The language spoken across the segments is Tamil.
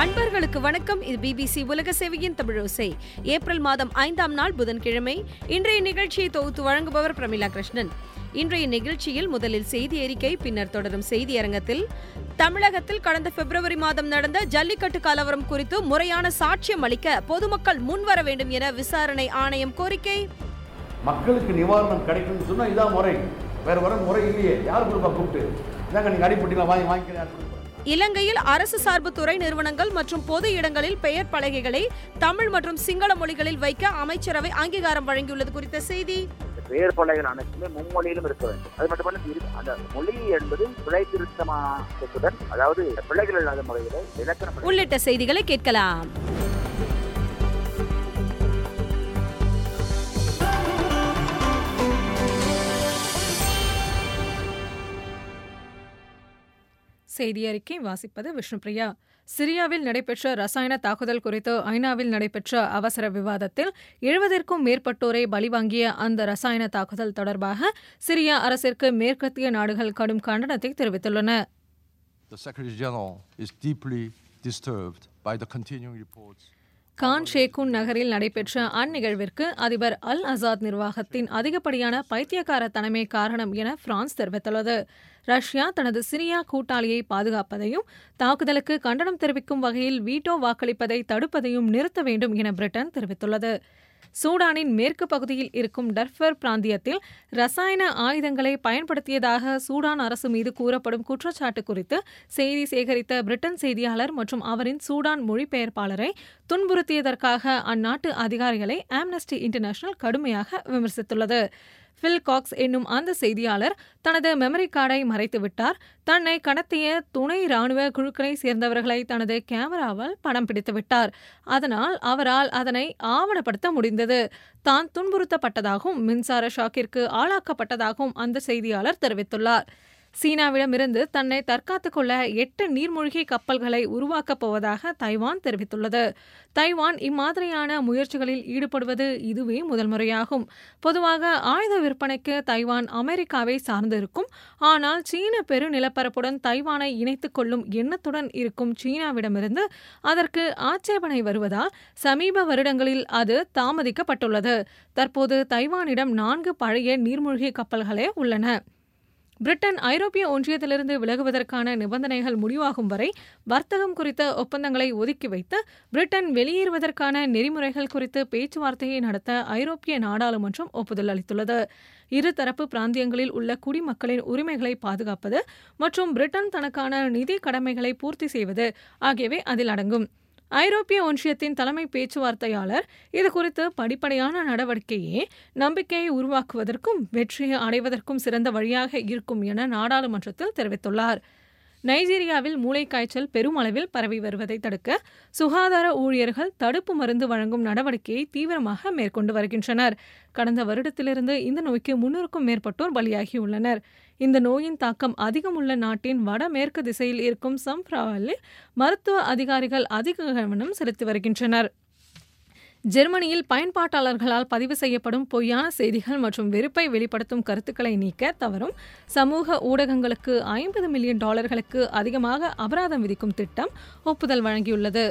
அன்பர்களுக்கு வணக்கம் இது பிபிசி உலக சேவையின் தமிழோசை ஏப்ரல் மாதம் ஐந்தாம் நாள் புதன்கிழமை இன்றைய நிகழ்ச்சியை தொகுத்து வழங்குபவர் பிரமிளா கிருஷ்ணன் இன்றைய நிகழ்ச்சியில் முதலில் செய்தி அறிக்கை பின்னர் தொடரும் செய்தி அரங்கத்தில் தமிழகத்தில் கடந்த பிப்ரவரி மாதம் நடந்த ஜல்லிக்கட்டு கலவரம் குறித்து முறையான சாட்சியம் அளிக்க பொதுமக்கள் முன்வர வேண்டும் என விசாரணை ஆணையம் கோரிக்கை மக்களுக்கு நிவாரணம் கிடைக்கும்னு சொன்னா இதான் முறை வேற வர முறை இல்லையே யார் கொடுப்பா கூப்பிட்டு இதாங்க நீங்க அடிப்பட்டிலாம் வாங்கி வாங்கிக்கிறேன் யார் கொடுப்பா? இலங்கையில் அரசு சார்பு துறை நிறுவனங்கள் மற்றும் பொது இடங்களில் பெயர் பலகைகளை தமிழ் மற்றும் சிங்கள மொழிகளில் வைக்க அமைச்சரவை அங்கீகாரம் வழங்கியுள்ளது குறித்த செய்தி பெயர் பலகைகள் அனைத்துமே மும்மொழியிலும் இருக்க வேண்டும் அது மட்டுமல்ல இரு- அந்த மொழி என்பது பிழை திருத்தமாக்கத்துடன் அதாவது பிள்ளைகள் இல்லாத முறையில் இலக்கண பிழை- உள்ளிட்ட செய்திகளை கேட்கலாம் செய்தி அறிக்கை வாசிப்பது விஷ்ணுபிரியா சிரியாவில் நடைபெற்ற ரசாயன தாக்குதல் குறித்து ஐநாவில் நடைபெற்ற அவசர விவாதத்தில் எழுபதிற்கும் மேற்பட்டோரை பலிவாங்கிய அந்த ரசாயன தாக்குதல் தொடர்பாக சிரியா அரசிற்கு மேற்கத்திய நாடுகள் கடும் கண்டனத்தை தெரிவித்துள்ளன The Secretary General is deeply disturbed by the continuing reports. Khan ஷேகுன் நகரில் நடைபெற்ற அந்நிகழ்விற்கு அதிபர் அல் அசாத் நிர்வாகத்தின் அதிகப்படியான பைத்தியக்காரத்தனமே காரணம் என பிரான்ஸ் தெரிவித்துள்ளது ரஷ்யா தனது சிரியா கூட்டாளியை பாதுகாப்பதையும் தாக்குதலுக்கு கண்டனம் தெரிவிக்கும் வகையில் வீட்டோ வாக்களிப்பதை தடுப்பதையும் நிறுத்த வேண்டும் என பிரிட்டன் தெரிவித்துள்ளது சூடானின் மேற்கு பகுதியில் இருக்கும் டர்ஃபர் பிராந்தியத்தில் ரசாயன ஆயுதங்களை பயன்படுத்தியதாக சூடான் அரசு மீது கூறப்படும் குற்றச்சாட்டு குறித்து செய்தி சேகரித்த பிரிட்டன் செய்தியாளர் மற்றும் அவரின் சூடான் மொழிபெயர்ப்பாளரை துன்புறுத்தியதற்காக அந்நாட்டு அதிகாரிகளை ஆம்னஸ்டி இன்டர்நேஷனல் கடுமையாக விமர்சித்துள்ளது பில் காக்ஸ் என்னும் அந்த செய்தியாளர் தனது மெமரி கார்டை மறைத்துவிட்டார் தன்னை கடத்திய துணை ராணுவ குழுக்களை சேர்ந்தவர்களை தனது கேமராவால் படம் பிடித்து விட்டார் அதனால் அவரால் அதனை ஆவணப்படுத்த முடிந்தது தான் துன்புறுத்தப்பட்டதாகவும் மின்சார ஷாக்கிற்கு ஆளாக்கப்பட்டதாகவும் அந்த செய்தியாளர் தெரிவித்துள்ளார் சீனாவிடமிருந்து தன்னை தற்காத்துக் கொள்ள எட்டு நீர்மூழ்கி கப்பல்களை உருவாக்கப் போவதாக தைவான் தெரிவித்துள்ளது தைவான் இம்மாதிரியான முயற்சிகளில் ஈடுபடுவது இதுவே முதல் முறையாகும் பொதுவாக ஆயுத விற்பனைக்கு தைவான் அமெரிக்காவை சார்ந்து இருக்கும் ஆனால் சீன பெருநிலப்பரப்புடன் தைவானை இணைத்துக் கொள்ளும் எண்ணத்துடன் இருக்கும் சீனாவிடமிருந்து அதற்கு ஆட்சேபனை வருவதால் சமீப வருடங்களில் அது தாமதிக்கப்பட்டுள்ளது தற்போது தைவானிடம் நான்கு பழைய நீர்மூழ்கி கப்பல்களே உள்ளன பிரிட்டன் ஐரோப்பிய ஒன்றியத்திலிருந்து விலகுவதற்கான நிபந்தனைகள் முடிவாகும் வரை வர்த்தகம் குறித்த ஒப்பந்தங்களை ஒதுக்கி வைத்து பிரிட்டன் வெளியேறுவதற்கான நெறிமுறைகள் குறித்து பேச்சுவார்த்தையை நடத்த ஐரோப்பிய நாடாளுமன்றம் ஒப்புதல் அளித்துள்ளது இருதரப்பு பிராந்தியங்களில் உள்ள குடிமக்களின் உரிமைகளை பாதுகாப்பது மற்றும் பிரிட்டன் தனக்கான நிதி கடமைகளை பூர்த்தி செய்வது ஆகியவை அதில் அடங்கும் ஐரோப்பிய ஒன்றியத்தின் தலைமை பேச்சுவார்த்தையாளர் இது குறித்து படிப்படியான நடவடிக்கையே நம்பிக்கையை உருவாக்குவதற்கும் வெற்றியை அடைவதற்கும் சிறந்த வழியாக இருக்கும் என நாடாளுமன்றத்தில் தெரிவித்துள்ளார் நைஜீரியாவில் மூளைக்காய்ச்சல் பெருமளவில் பரவி வருவதை தடுக்க சுகாதார ஊழியர்கள் தடுப்பு மருந்து வழங்கும் நடவடிக்கையை தீவிரமாக மேற்கொண்டு வருகின்றனர் கடந்த வருடத்திலிருந்து இந்த நோய்க்கு முன்னூறுக்கும் மேற்பட்டோர் பலியாகியுள்ளனர் இந்த நோயின் தாக்கம் அதிகம் உள்ள நாட்டின் வடமேற்கு திசையில் இருக்கும் சம்ப்ராவில் மருத்துவ அதிகாரிகள் அதிக கவனம் செலுத்தி வருகின்றனர் ஜெர்மனியில் பயன்பாட்டாளர்களால் பதிவு செய்யப்படும் பொய்யான செய்திகள் மற்றும் வெறுப்பை வெளிப்படுத்தும் கருத்துக்களை நீக்க தவறும் சமூக ஊடகங்களுக்கு ஐம்பது மில்லியன் டாலர்களுக்கு அதிகமாக அபராதம் விதிக்கும் திட்டம் ஒப்புதல் வழங்கியுள்ளது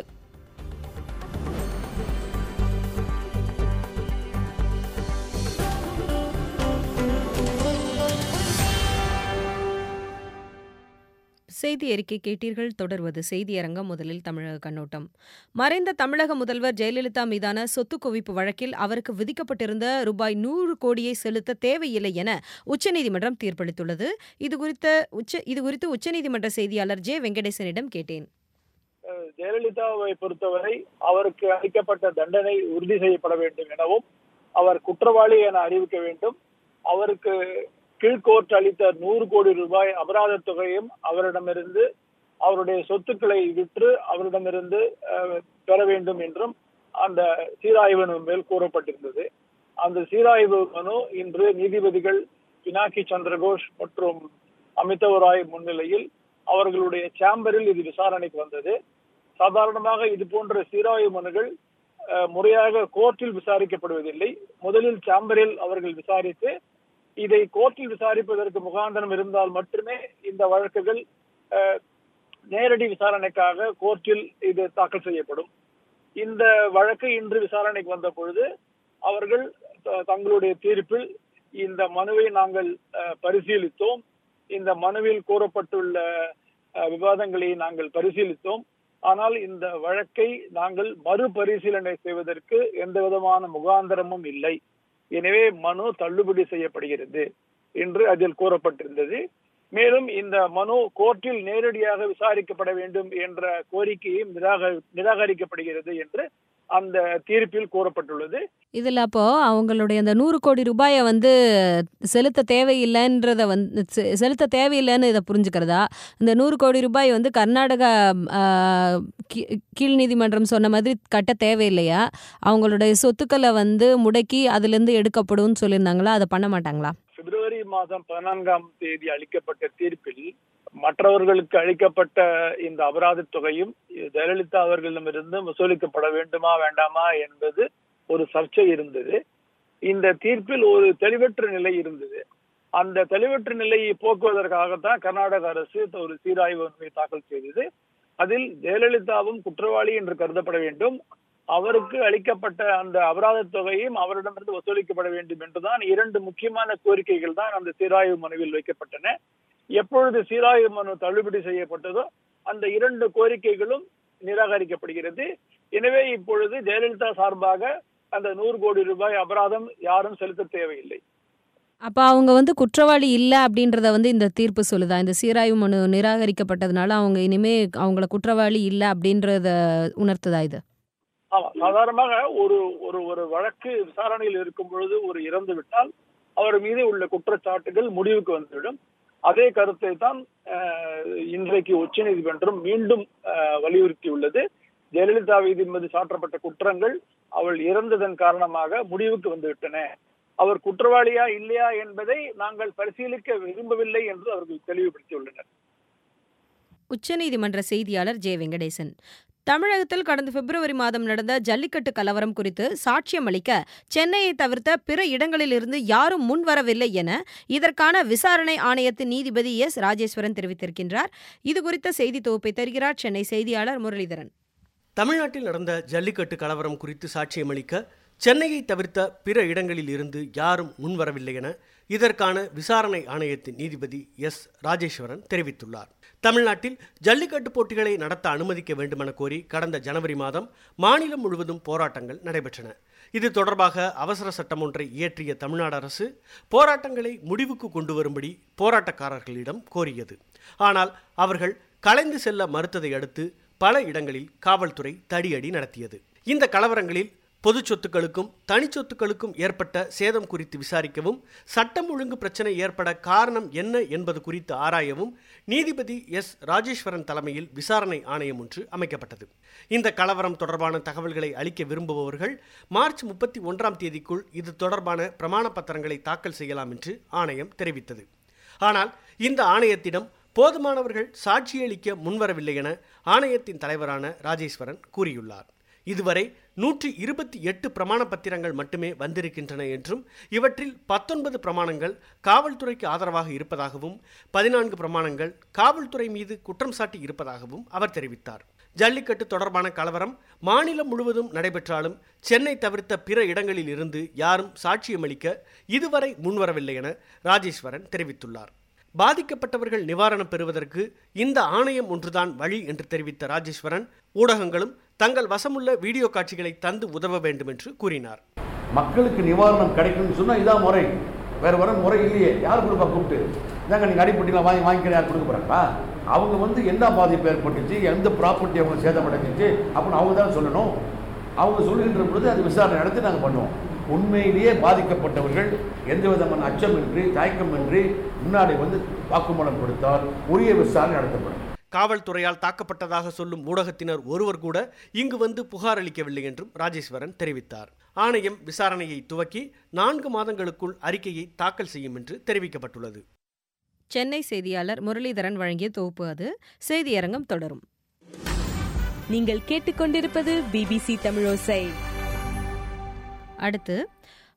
செய்தி அறிக்கை கேட்டீர்கள் தொடர்வது செய்தியரங்கம் முதலில் தமிழக கண்ணோட்டம் மறைந்த தமிழக முதல்வர் ஜெயலலிதா மீதான சொத்து குவிப்பு வழக்கில் அவருக்கு விதிக்கப்பட்டிருந்த ரூபாய் நூறு கோடியை செலுத்த தேவையில்லை என உச்சநீதிமன்றம் தீர்ப்பளித்துள்ளது இது குறித்த உச்ச இது குறித்து உச்சநீதிமன்ற செய்தியாளர் ஜே வெங்கடேசனிடம் கேட்டேன் ஜெயலலிதாவை பொறுத்தவரை அவருக்கு அளிக்கப்பட்ட தண்டனை உறுதி செய்யப்பட வேண்டும் எனவும் அவர் குற்றவாளி என அறிவிக்க வேண்டும் அவருக்கு கீழ்கோர்ட் அளித்த நூறு கோடி ரூபாய் அபராத தொகையும் அவரிடமிருந்து அவருடைய சொத்துக்களை விற்று அவரிடமிருந்து அஹ், பெற வேண்டும் என்றும் அந்த சீராய்வு மனு மேல் கூறப்பட்டிருந்தது அந்த சீராய்வு மனு இன்று நீதிபதிகள் பினாக்கி சந்திரகோஷ் மற்றும் அமிதவ் ராய் முன்னிலையில் அவர்களுடைய சேம்பரில் இது விசாரணைக்கு வந்தது சாதாரணமாக இது போன்ற சீராய்வு மனுகள் அஹ், முறையாக கோர்ட்டில் விசாரிக்கப்படுவதில்லை முதலில் சேம்பரில் அவர்கள் விசாரித்து இதை கோர்ட்டில் விசாரிப்பதற்கு முகாந்திரம் இருந்தால் மட்டுமே இந்த வழக்குகள் அஹ், நேரடி விசாரணைக்காக கோர்ட்டில் இது தாக்கல் செய்யப்படும் இந்த வழக்கு இன்று விசாரணைக்கு வந்த பொழுது அவர்கள் த- தங்களுடைய தீர்ப்பில் இந்த மனுவை நாங்கள் அஹ், பரிசீலித்தோம் இந்த மனுவில் கூறப்பட்டுள்ள அஹ், விவாதங்களை நாங்கள் பரிசீலித்தோம் ஆனால் இந்த வழக்கை நாங்கள் மறுபரிசீலனை செய்வதற்கு எந்த விதமான முகாந்தரமும் இல்லை எனவே மனு தள்ளுபடி செய்யப்படுகிறது என்று அதில் கூறப்பட்டிருந்தது மேலும் இந்த மனு கோர்ட்டில் நேரடியாக விசாரிக்கப்பட வேண்டும் என்ற கோரிக்கையும் நிராக நிராகரிக்கப்படுகிறது என்று அந்த தீர்ப்பில் கூறப்பட்டுள்ளது இதில் அப்போ அவங்களுடைய அந்த நூறு கோடி ரூபாயை வந்து செலுத்த தேவையில்லைன்றத வந்து செ- செலுத்த தேவையில்லைன்னு இதை புரிஞ்சுக்கிறதா இந்த நூறு கோடி ரூபாய் வந்து கர்நாடகா ஆ, கீ- கீழ் நீதிமன்றம் சொன்ன மாதிரி கட்ட தேவையில்லையா அவங்களுடைய சொத்துக்களை வந்து முடக்கி அதுலேருந்து எடுக்கப்படும்னு சொல்லியிருந்தாங்களா அதை பண்ண மாட்டாங்களா பிப்ரவரி மாதம் பதினான்காம் தேதி அளிக்கப்பட்ட தீர்ப்பில் மற்றவர்களுக்கு அளிக்கப்பட்ட இந்த அபராத தொகையும் ஜெயலலிதா அவர்களிடமிருந்து வசூலிக்கப்பட வேண்டுமா வேண்டாமா என்பது ஒரு சர்ச்சை இருந்தது இந்த தீர்ப்பில் ஒரு தெளிவற்ற நிலை இருந்தது அந்த தெளிவற்ற நிலையை போக்குவதற்காகத்தான் கர்நாடக அரசு ஒரு சீராய்வு மனுவை தாக்கல் செய்தது அதில் ஜெயலலிதாவும் குற்றவாளி என்று கருதப்பட வேண்டும் அவருக்கு அளிக்கப்பட்ட அந்த அபராத தொகையும் அவரிடமிருந்து வசூலிக்கப்பட வேண்டும் என்றுதான் இரண்டு முக்கியமான கோரிக்கைகள் தான் அந்த சீராய்வு மனுவில் வைக்கப்பட்டன எப்பொழுது சீராய்வு மனு தள்ளுபடி செய்யப்பட்டதோ அந்த இரண்டு கோரிக்கைகளும் நிராகரிக்கப்படுகிறது எனவே இப்பொழுது ஜெயலலிதா சார்பாக அந்த நூறு கோடி ரூபாய் அபராதம் யாரும் செலுத்த தேவையில்லை அப்போ அவங்க வந்து குற்றவாளி இல்லை அப்படின்றத வந்து இந்த தீர்ப்பு சொல்லுதா இந்த சீராய்வு மனு நிராகரிக்கப்பட்டதுனால அவங்க இனிமே அவங்கள குற்றவாளி இல்லை அப்படின்றத உணர்த்துதா இது ஆமா சாதாரணமாக ஒரு ஒரு ஒரு வழக்கு விசாரணையில் இருக்கும் பொழுது ஒரு இறந்து விட்டால் அவர் மீது உள்ள குற்றச்சாட்டுகள் முடிவுக்கு வந்துவிடும் அதே கருத்தை தான் அஹ், இன்றைக்கு உச்சநீதிமன்றம் மீண்டும் அஹ், வலியுறுத்தியுள்ளது ஜெயலலிதா மீது மீது சாற்றப்பட்ட குற்றங்கள் அவள் இறந்ததன் காரணமாக முடிவுக்கு வந்துவிட்டன அவர் குற்றவாளியா இல்லையா என்பதை நாங்கள் பரிசீலிக்க விரும்பவில்லை என்று அவர்கள் தெளிவுபடுத்தியுள்ளனர் உச்சநீதிமன்ற செய்தியாளர் ஜே வெங்கடேசன் தமிழகத்தில் கடந்த பிப்ரவரி மாதம் நடந்த ஜல்லிக்கட்டு கலவரம் குறித்து சாட்சியம் அளிக்க சென்னையை தவிர்த்த பிற இடங்களிலிருந்து யாரும் முன்வரவில்லை என இதற்கான விசாரணை ஆணையத்தின் நீதிபதி எஸ் ராஜேஸ்வரன் தெரிவித்திருக்கின்றார் இது குறித்த செய்தி தொகுப்பை தருகிறார் சென்னை செய்தியாளர் முரளிதரன் தமிழ்நாட்டில் நடந்த ஜல்லிக்கட்டு கலவரம் குறித்து சாட்சியமளிக்க சென்னையை தவிர்த்த பிற இடங்களில் இருந்து யாரும் முன்வரவில்லை என இதற்கான விசாரணை ஆணையத்தின் நீதிபதி எஸ் ராஜேஸ்வரன் தெரிவித்துள்ளார் தமிழ்நாட்டில் ஜல்லிக்கட்டு போட்டிகளை நடத்த அனுமதிக்க வேண்டுமென கோரி கடந்த ஜனவரி மாதம் மாநிலம் முழுவதும் போராட்டங்கள் நடைபெற்றன இது தொடர்பாக அவசர சட்டம் ஒன்றை இயற்றிய தமிழ்நாடு அரசு போராட்டங்களை முடிவுக்கு கொண்டு வரும்படி போராட்டக்காரர்களிடம் கோரியது ஆனால் அவர்கள் கலைந்து செல்ல மறுத்ததை அடுத்து பல இடங்களில் காவல்துறை தடியடி நடத்தியது இந்த கலவரங்களில் பொது சொத்துக்களுக்கும் தனி சொத்துக்களுக்கும் ஏற்பட்ட சேதம் குறித்து விசாரிக்கவும் சட்டம் ஒழுங்கு பிரச்சனை ஏற்பட காரணம் என்ன என்பது குறித்து ஆராயவும் நீதிபதி எஸ் ராஜேஸ்வரன் தலைமையில் விசாரணை ஆணையம் ஒன்று அமைக்கப்பட்டது இந்த கலவரம் தொடர்பான தகவல்களை அளிக்க விரும்புபவர்கள் மார்ச் முப்பத்தி ஒன்றாம் தேதிக்குள் இது தொடர்பான பிரமாண பத்திரங்களை தாக்கல் செய்யலாம் என்று ஆணையம் தெரிவித்தது ஆனால் இந்த ஆணையத்திடம் போதுமானவர்கள் சாட்சியளிக்க முன்வரவில்லை என ஆணையத்தின் தலைவரான ராஜேஸ்வரன் கூறியுள்ளார் இதுவரை நூற்றி இருபத்தி எட்டு பிரமாண பத்திரங்கள் மட்டுமே வந்திருக்கின்றன என்றும் இவற்றில் பத்தொன்பது பிரமாணங்கள் காவல்துறைக்கு ஆதரவாக இருப்பதாகவும் பதினான்கு பிரமாணங்கள் காவல்துறை மீது குற்றம் சாட்டி இருப்பதாகவும் அவர் தெரிவித்தார் ஜல்லிக்கட்டு தொடர்பான கலவரம் மாநிலம் முழுவதும் நடைபெற்றாலும் சென்னை தவிர்த்த பிற இடங்களில் இருந்து யாரும் சாட்சியமளிக்க இதுவரை முன்வரவில்லை என ராஜேஸ்வரன் தெரிவித்துள்ளார் பாதிக்கப்பட்டவர்கள் நிவாரணம் பெறுவதற்கு இந்த ஆணையம் ஒன்றுதான் வழி என்று தெரிவித்த ராஜேஸ்வரன் ஊடகங்களும் தங்கள் வசமுள்ள வீடியோ காட்சிகளை தந்து உதவ வேண்டும் என்று கூறினார் மக்களுக்கு நிவாரணம் கிடைக்கும்னு சொன்னா இதான் முறை வேற வர முறை இல்லையே யார் கொடுப்பா கூப்பிட்டு இதாங்க நீங்கள் அடிப்பட்டிலாம் வாங்கி வாங்கிக்கிற யார் கொடுக்க போகிறாங்களா அவங்க வந்து என்ன பாதிப்பு ஏற்பட்டுச்சு எந்த ப்ராப்பர்ட்டி அவங்க சேதமடைஞ்சிச்சு அப்படின்னு அவங்க தான் சொல்லணும் அவங்க சொல்லுகின்ற பொழுது அது விசாரணை நடத்தி நாங்கள் பண்ணுவோம் உண்மையிலேயே பாதிக்கப்பட்டவர்கள் எந்த விதமான அச்சமின்றி தயக்கமின்றி முன்னாடி வந்து வாக்குமூலம் கொடுத்தால் உரிய விசாரணை நடத்தப்படும் காவல்துறையால் தாக்கப்பட்டதாக சொல்லும் ஊடகத்தினர் ஒருவர் கூட இங்கு வந்து புகார் அளிக்கவில்லை என்றும் ராஜேஸ்வரன் தெரிவித்தார் ஆணையம் விசாரணையை துவக்கி நான்கு மாதங்களுக்குள் அறிக்கையை தாக்கல் செய்யும் என்று தெரிவிக்கப்பட்டுள்ளது சென்னை செய்தியாளர் முரளிதரன் வழங்கிய தொகுப்பு அது செய்தியரங்கம் தொடரும் நீங்கள் கேட்டுக்கொண்டிருப்பது பிபிசி தமிழோசை அடுத்து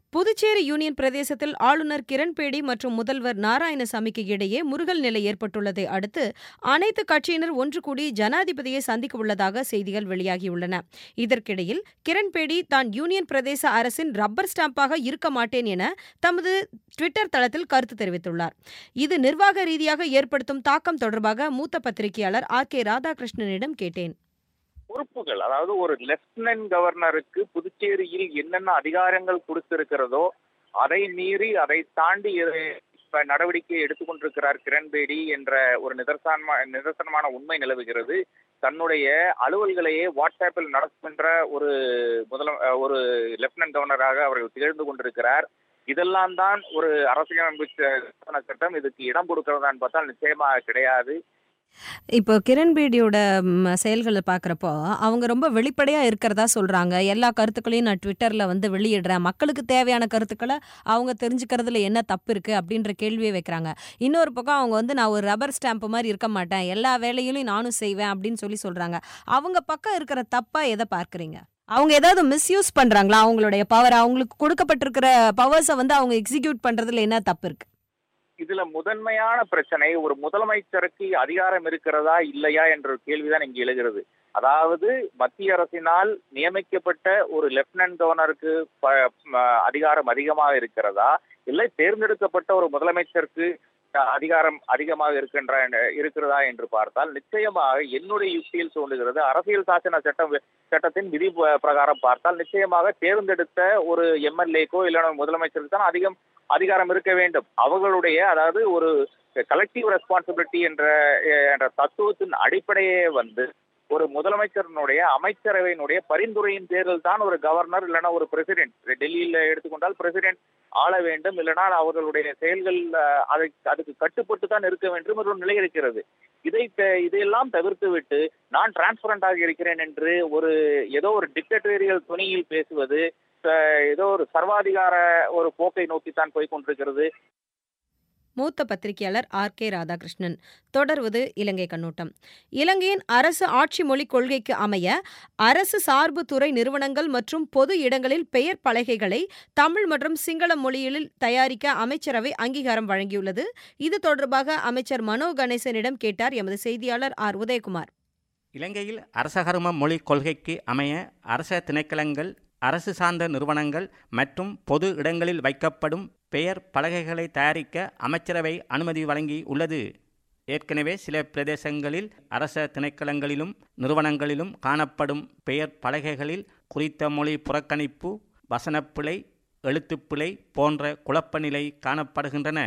புதுச்சேரி யூனியன் பிரதேசத்தில் ஆளுநர் கிரண்பேடி மற்றும் முதல்வர் நாராயணசாமிக்கு இடையே முருகல் நிலை ஏற்பட்டுள்ளதை அடுத்து அனைத்து கட்சியினர் ஒன்று கூடி ஜனாதிபதியை சந்திக்க உள்ளதாக செய்திகள் வெளியாகியுள்ளன இதற்கிடையில் கிரண்பேடி தான் யூனியன் பிரதேச அரசின் ரப்பர் ஸ்டாம்பாக இருக்க மாட்டேன் என தமது ட்விட்டர் தளத்தில் கருத்து தெரிவித்துள்ளார் இது நிர்வாக ரீதியாக ஏற்படுத்தும் தாக்கம் தொடர்பாக மூத்த பத்திரிகையாளர் ஆர் கே ராதாகிருஷ்ணனிடம் கேட்டேன் பொறுப்புகள் அதாவது ஒரு லெப்டினன்ட் கவர்னருக்கு புதுச்சேரியில் என்னென்ன அதிகாரங்கள் கொடுத்திருக்கிறதோ அதை மீறி அதை தாண்டி இது இப்ப நடவடிக்கை எடுத்துக்கொண்டிருக்கிறார் கிரண்பேடி என்ற ஒரு நிதர்சனமா நிதர்சனமான உண்மை நிலவுகிறது தன்னுடைய அலுவல்களையே வாட்ஸ்அப்பில் நடத்துகின்ற ஒரு முதல ஒரு லெப்டினன்ட் கவர்னராக அவர் திகழ்ந்து கொண்டிருக்கிறார் இதெல்லாம் தான் ஒரு அரசியலமைப்பு ச- சட்டம் இதுக்கு இடம் கொடுக்கிறதான்னு பார்த்தால் நிச்சயமாக கிடையாது இப்போ கிரண்பேடியோட ம், செயல்களை பார்க்குறப்போ அவங்க ரொம்ப வெளிப்படையாக இருக்கிறதா சொல்கிறாங்க எல்லா கருத்துக்களையும் நான் ட்விட்டரில் வந்து வெளியிடுறேன் மக்களுக்கு தேவையான கருத்துக்களை அவங்க தெரிஞ்சுக்கிறதுல என்ன தப்பு இருக்குது அப்படின்ற கேள்வியை வைக்கிறாங்க இன்னொரு பக்கம் அவங்க வந்து நான் ஒரு ரப்பர் ஸ்டாம்ப் மாதிரி இருக்க மாட்டேன் எல்லா வேலைகளையும் நானும் செய்வேன் அப்படின்னு சொல்லி சொல்கிறாங்க அவங்க பக்கம் இருக்கிற தப்பாக எதை பார்க்குறீங்க அவங்க ஏதாவது மிஸ்யூஸ் பண்ணுறாங்களா அவங்களுடைய பவர் அவங்களுக்கு கொடுக்கப்பட்டிருக்கிற பவர்ஸை வந்து அவங்க எக்ஸிக்யூட் பண்ணுறதுல என்ன தப்பு இருக்குது இதுல முதன்மையான பிரச்சனை ஒரு முதலமைச்சருக்கு அதிகாரம் இருக்கிறதா இல்லையா என்ற ஒரு கேள்விதான் இங்கு எழுகிறது அதாவது மத்திய அரசினால் நியமிக்கப்பட்ட ஒரு லெப்டினன்ட் கவர்னருக்கு ப- ம- அதிகாரம் அதிகமாக இருக்கிறதா இல்லை தேர்ந்தெடுக்கப்பட்ட ஒரு முதலமைச்சருக்கு அஹ், அதிகாரம் அதிகமாக இருக்கின்ற இருக்கிறதா என்று பார்த்தால் நிச்சயமாக என்னுடைய யுக்தியில் தோன்றுகிறது அரசியல் சாசன சட்டம் சட்டத்தின் விதி ப- பிரகாரம் பார்த்தால் நிச்சயமாக தேர்ந்தெடுத்த ஒரு எம்எல்ஏக்கோ இல்லைன்னா முதலமைச்சருக்கு தான் அதிகம் அதிகாரம் இருக்க வேண்டும் அவர்களுடைய அதாவது ஒரு கலெக்டிவ் ரெஸ்பான்சிபிலிட்டி என்ற என்ற தத்துவத்தின் அடிப்படையே வந்து ஒரு முதலமைச்சரினுடைய அமைச்சரவையினுடைய பரிந்துரையின் பேரில் தான் ஒரு கவர்னர் இல்லைன்னா ஒரு பிரசிடென்ட் டெல்லியில எடுத்துக்கொண்டால் பிரசிடென்ட் ஆள வேண்டும் இல்லைனா அவர்களுடைய செயல்கள் அஹ், அதை அதுக்கு கட்டுப்பட்டு தான் இருக்க வேண்டும் என்ற ஒரு நிலை இருக்கிறது இதை த- இதையெல்லாம் தவிர்த்து விட்டு நான் டிரான்ஸ்பரண்டாக இருக்கிறேன் என்று ஒரு ஏதோ ஒரு டிக்டட்டோரியல் துணியில் பேசுவது அஹ், ஏதோ ஒரு சர்வாதிகார ஒரு போக்கை நோக்கித்தான் போய் கொண்டிருக்கிறது மூத்த பத்திரிகையாளர் ஆர் கே ராதாகிருஷ்ணன் தொடர்வது இலங்கை கண்ணோட்டம் இலங்கையின் அரசு ஆட்சி மொழி கொள்கைக்கு அமைய அரசு சார்பு துறை நிறுவனங்கள் மற்றும் பொது இடங்களில் பெயர் பலகைகளை தமிழ் மற்றும் சிங்கள மொழியில் தயாரிக்க அமைச்சரவை அங்கீகாரம் வழங்கியுள்ளது இது தொடர்பாக அமைச்சர் மனோ கணேசனிடம் கேட்டார் எமது செய்தியாளர் ஆர் உதயகுமார் இலங்கையில் அரசகர்ம மொழிக் கொள்கைக்கு அமைய அரச திணைக்களங்கள் அரசு சார்ந்த நிறுவனங்கள் மற்றும் பொது இடங்களில் வைக்கப்படும் பெயர் பலகைகளை தயாரிக்க அமைச்சரவை அனுமதி வழங்கி உள்ளது ஏற்கனவே சில பிரதேசங்களில் அரச திணைக்களங்களிலும் நிறுவனங்களிலும் காணப்படும் பெயர் பலகைகளில் குறித்த மொழி புறக்கணிப்பு வசனப்பிழை எழுத்துப்பிழை போன்ற குழப்ப நிலை காணப்படுகின்றன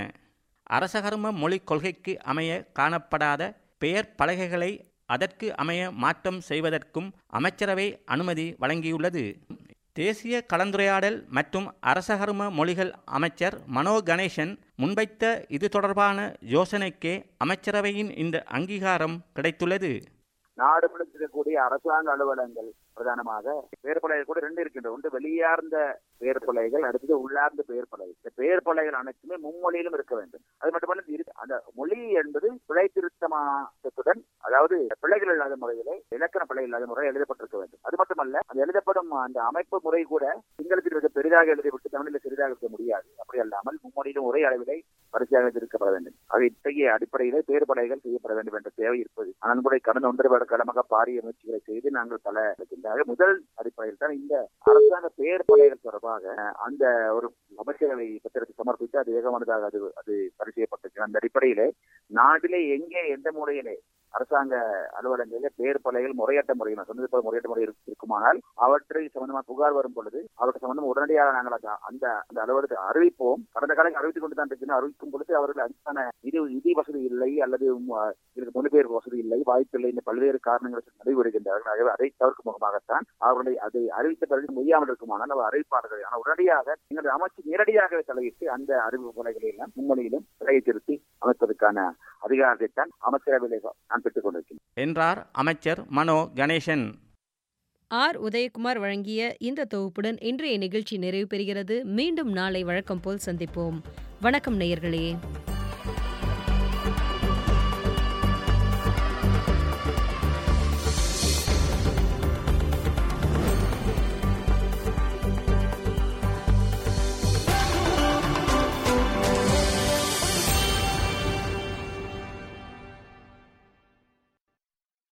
அரசகர்ம மொழிக் கொள்கைக்கு அமைய காணப்படாத பெயர் பலகைகளை அதற்கு அமைய மாற்றம் செய்வதற்கும் அமைச்சரவை அனுமதி வழங்கியுள்ளது தேசிய கலந்துரையாடல் மற்றும் அரசகர்ம மொழிகள் அமைச்சர் மனோ கணேசன் முன்வைத்த இது தொடர்பான யோசனைக்கே அமைச்சரவையின் இந்த அங்கீகாரம் கிடைத்துள்ளது நாடு முழுக்க இருக்கக்கூடிய அரசாங்க அலுவலகங்கள் பிரதானமாக பெயர் பலகைகள் கூட ரெண்டு இருக்கின்றன ஒன்று வெளியார்ந்த பெயர் பலகைகள் அடுத்தது உள்ளார்ந்த பெயர் பலகை இந்த பெயர் பலகைகள் அனைத்துமே மும்மொழியிலும் இருக்க வேண்டும் அது மட்டுமல்ல இரு- அந்த மொழி என்பது பிழை திருத்தமாக்கத்துடன் அதாவது பிழைகள் இல்லாத முறையிலே இலக்கண பிழை இல்லாத முறையில் எழுதப்பட்டிருக்க வேண்டும் அது மட்டுமல்ல அந்த எழுதப்படும் அந்த அமைப்பு முறை கூட சிங்களத்தில் மிக பெரிதாக எழுதிவிட்டு தமிழில் சிறிதாக இருக்க முடியாது அப்படி அல்லாமல் மும்மொழியிலும் ஒரே அளவிலே வரிசையாக இருக்கப்பட வேண்டும் ஆக இத்தகைய அடிப்படையிலே பெயர் பலகைகள் செய்யப்பட வேண்டும் என்ற தேவை இருப்பது ஆனால் கூட கடந்த ஒன்றரை வருட காலமாக பாரிய முயற்சிகளை செய்து நாங்கள் பல இருக்கின்றாக முதல் அடிப்படையில் தான் இந்த அரசாங்க பெயர் பலகைகள் தொடர்பாக அஹ், அந்த ஒரு அமைச்சரவை பத்திரத்தை சமர்ப்பித்து அது ஏகமானதாக அது அது சரி செய்யப்பட்டிருக்கு அந்த அடிப்படையிலே நாட்டிலே எங்கே எந்த முறையிலே அரசாங்க அலுவலகங்களிலே பெயர் பலகைகள் முறையற்ற முறையில் நான் சொன்னது போல முறையற்ற முறையில் இருக்கு- இருக்குமானால் அவற்றை சம்பந்தமாக புகார் வரும் பொழுது அவருக்கு சம்பந்தம் உடனடியாக நாங்கள் அந்த அந்த அந்த அலுவலகத்தை அறிவிப்போம் கடந்த காலம் அறிவித்துக் கொண்டு தான் இருக்கிறோம் அறிவிக்கும் பொழுது அவர்கள் அதுக்கான நிதி நிதி வசதி இல்லை அல்லது உம், அஹ், இதற்கு மொழிபெயர்ப்பு வசதி இல்லை வாய்ப்பில்லை இந்த பல்வேறு காரணங்கள் நடைபெறுகின்றார்கள் ஆகவே அதை தவிர்க்கும் முகமாகத்தான் அவர்களை அதை அறிவித்த பிறகு முடியாமல் இருக்குமானால் அவர் அறிவிப்பார்கள் ஆனால் உடனடியாக எங்களுடைய அமைச்சு நேரடியாக தலையிட்டு அந்த அறிவிப்பு முறைகளை எல்லாம் மும்மொழியிலும் விலையை திருத்தி அமைப்பதற்கான அதிகாரத்தை தான் அமைச்சரவையிலே நான் பெற்றுக் கொண்டிருக்கிறேன் என்றார் அமைச்சர் மனோ கணேசன் ஆர் உதயகுமார் வழங்கிய இந்த தொகுப்புடன் இன்றைய நிகழ்ச்சி நிறைவு பெறுகிறது மீண்டும் நாளை வழக்கம் போல் சந்திப்போம் வணக்கம் நேயர்களே